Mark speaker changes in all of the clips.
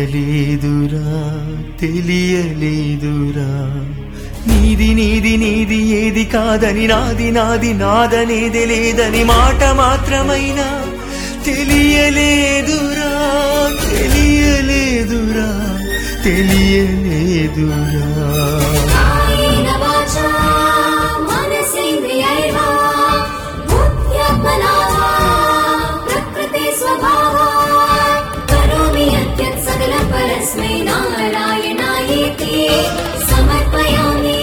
Speaker 1: తెలియలేదురా తెలియలేదురా నీది నీది నీది ఏది కాదని నాది నాది నాదనేది లేదని మాట మాత్రమైనా తెలియలేదురా తెలియలేదురా తెలియలేదురా
Speaker 2: కాయేన వాచా మనసేంద్రియైర్వా బుద్ధ్యాత్మనావా ప్రకృతి స్వభావా కరోమి యత్యత్ సకలం పరస్మై నారాయణాయేతి సమర్పయామి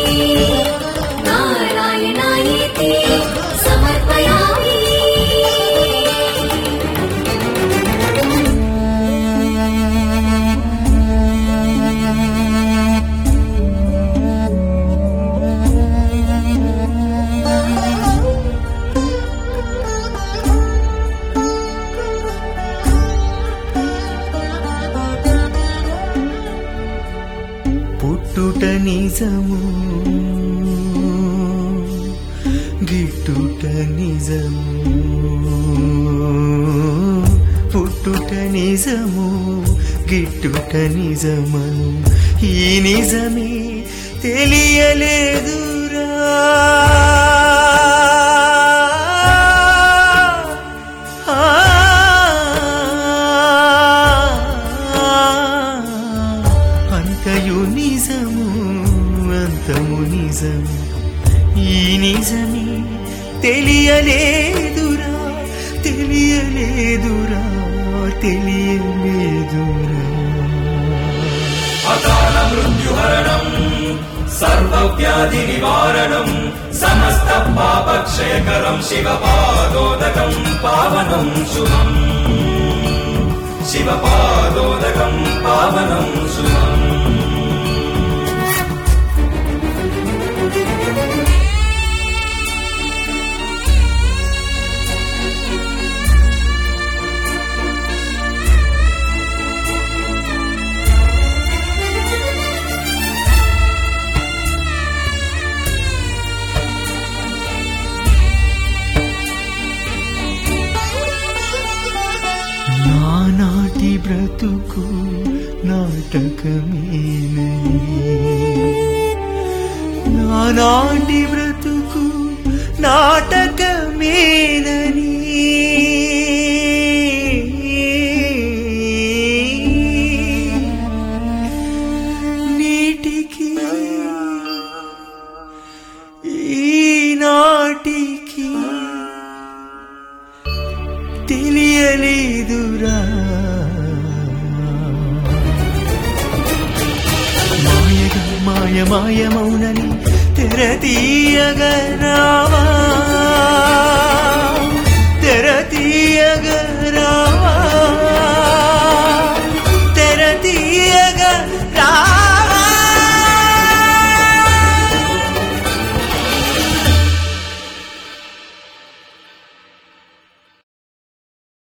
Speaker 2: నారాయణాయేతి సమర్పయామి
Speaker 1: పుట్టుట నిజము గిట్టుట నిజము పుట్టుట నిజము గిట్టుట నిజమను ఈ నిజమే తెలియలేదురా అంతయు నిజము అంతము నిజము ఈ నిజమే తెలియలేదురా తెలియలేదురా తెలియలేదురా
Speaker 3: అకాల మృత్యుహరణం సర్వవ్యాధి నివారణం సమస్త పాపక్షయకరం శివపాదోదకం పావనం శుభం శివపాదోదకం పావనం శుభం
Speaker 1: నానాటి బ్రతుకు నాటకమేనని నానాటి బ్రతుకు నాటకమేనని నీటికి ఈనాటికి తెలియలేదురా మాయగా మాయ మాయమౌనని తెర తీయగరావా